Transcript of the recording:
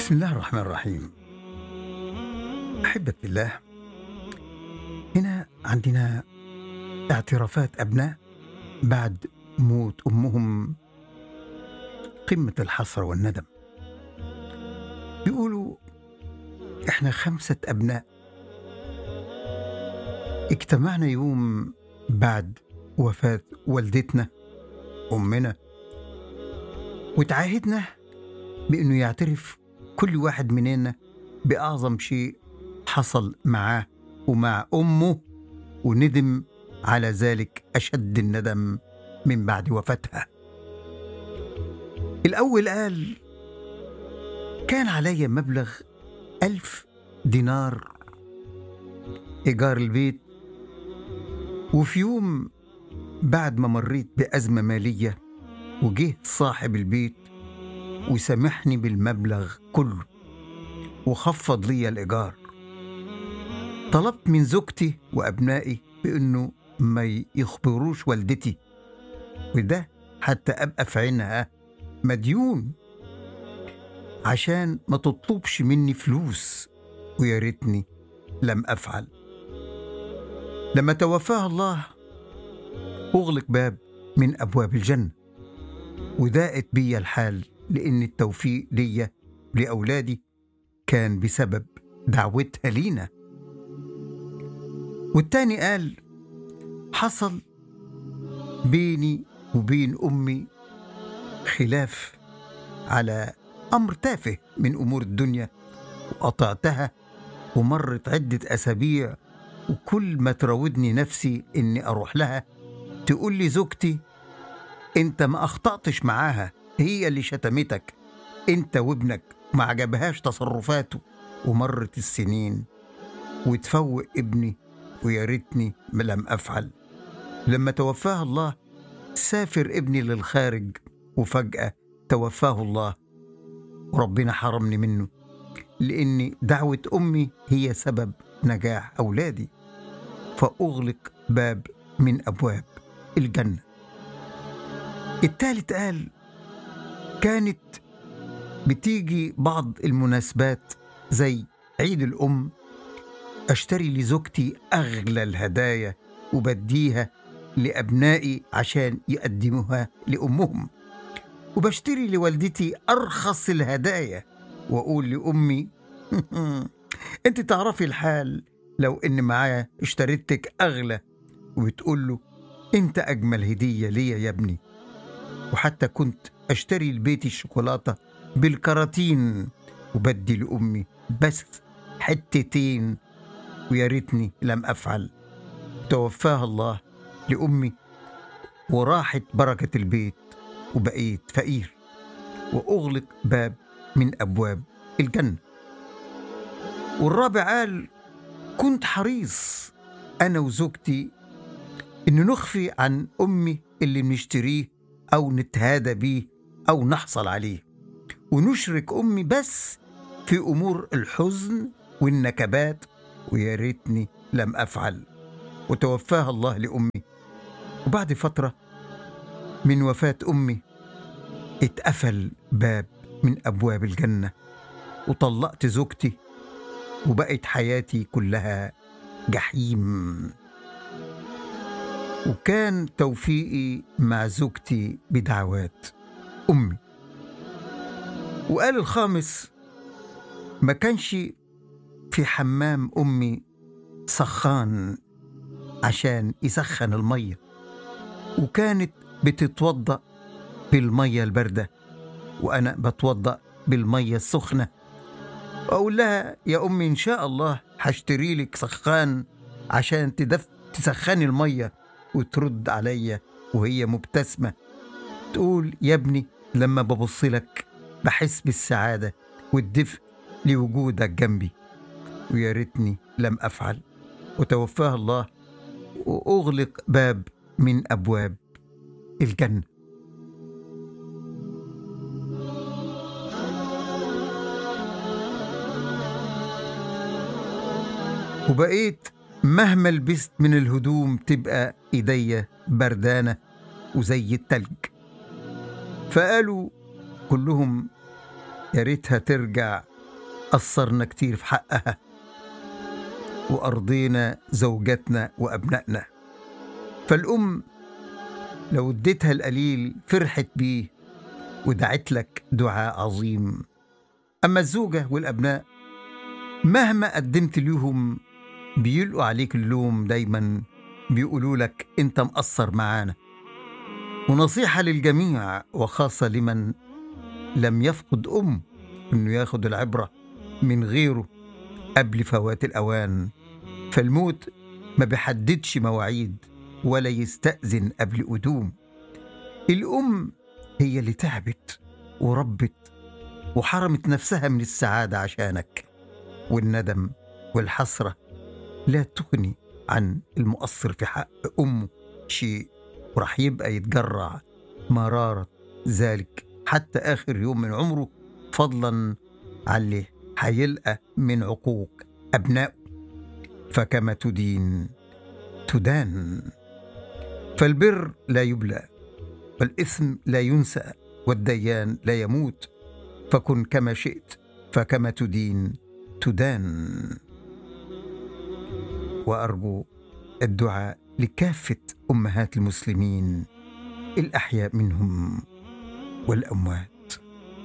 بسم الله الرحمن الرحيم أحبة الله هنا عندنا اعترافات أبناء بعد موت أمهم قمة الحسرة والندم بيقولوا إحنا خمسة أبناء اجتمعنا يوم بعد وفاة والدتنا أمنا وتعاهدنا بأنه يعترف كل واحد مننا بأعظم شيء حصل معاه ومع أمه وندم على ذلك أشد الندم من بعد وفاتها الأول قال كان علي مبلغ ألف دينار إيجار البيت وفي يوم بعد ما مريت بأزمة مالية وجه صاحب البيت وسامحني بالمبلغ كله وخفض لي الإيجار طلبت من زوجتي وأبنائي بأنه ما يخبروش والدتي وده حتى أبقى في عينها مديون عشان ما تطلبش مني فلوس ويا ريتني لم أفعل لما توفاها الله أغلق باب من أبواب الجنة وضاقت بيا الحال لأن التوفيق ليا لأولادي كان بسبب دعوتها لينا والتاني قال حصل بيني وبين أمي خلاف على أمر تافه من أمور الدنيا وقطعتها ومرت عدة أسابيع وكل ما تراودني نفسي إني أروح لها تقول لي زوجتي أنت ما أخطأتش معاها هي اللي شتمتك أنت وابنك ما عجبهاش تصرفاته ومرت السنين وتفوق ابني ويا ريتني ما لم أفعل لما توفاه الله سافر ابني للخارج وفجأة توفاه الله وربنا حرمني منه لأن دعوة أمي هي سبب نجاح أولادي فأغلق باب من أبواب الجنة التالت قال كانت بتيجي بعض المناسبات زي عيد الأم أشتري لزوجتي أغلى الهدايا وبديها لأبنائي عشان يقدموها لأمهم وبشتري لوالدتي أرخص الهدايا وأقول لأمي أنت تعرفي الحال لو إن معايا اشتريتك أغلى وبتقول له أنت أجمل هدية ليا يا ابني وحتى كنت أشتري لبيتي الشوكولاتة بالكراتين وبدي لأمي بس حتتين ويا ريتني لم أفعل توفاها الله لأمي وراحت بركة البيت وبقيت فقير وأغلق باب من أبواب الجنة والرابع قال كنت حريص أنا وزوجتي إن نخفي عن أمي اللي بنشتريه أو نتهادى بيه أو نحصل عليه ونشرك أمي بس في أمور الحزن والنكبات ويا ريتني لم أفعل وتوفاها الله لأمي وبعد فترة من وفاة أمي اتقفل باب من أبواب الجنة وطلقت زوجتي وبقت حياتي كلها جحيم وكان توفيقي مع زوجتي بدعوات أمي وقال الخامس ما كانش في حمام أمي سخان عشان يسخن المية وكانت بتتوضأ بالمية الباردة وأنا بتوضأ بالمية السخنة وأقول لها يا أمي إن شاء الله هشتري لك سخان عشان تدف تسخني المية وترد عليا وهي مبتسمة تقول يا ابني لما ببص لك بحس بالسعادة والدفء لوجودك جنبي ويا ريتني لم أفعل وتوفاها الله وأغلق باب من أبواب الجنة وبقيت مهما لبست من الهدوم تبقى ايديا بردانه وزي التلج فقالوا كلهم يا ريتها ترجع قصرنا كتير في حقها وأرضينا زوجاتنا وأبنائنا فالأم لو اديتها القليل فرحت بيه ودعت لك دعاء عظيم أما الزوجة والأبناء مهما قدمت ليهم بيلقوا عليك اللوم دايما بيقولوا لك أنت مقصر معانا ونصيحة للجميع وخاصة لمن لم يفقد أم إنه ياخد العبرة من غيره قبل فوات الأوان فالموت ما بيحددش مواعيد ولا يستأذن قبل قدوم الأم هي اللي تعبت وربت وحرمت نفسها من السعادة عشانك والندم والحسرة لا تغني عن المقصر في حق أمه شيء وراح يبقى يتجرع مرارة ذلك حتى آخر يوم من عمره فضلا عن اللي هيلقى من عقوق أبنائه فكما تدين تدان فالبر لا يبلى والإثم لا ينسى والديان لا يموت فكن كما شئت فكما تدين تدان وأرجو الدعاء لكافة أمهات المسلمين الأحياء منهم والأموات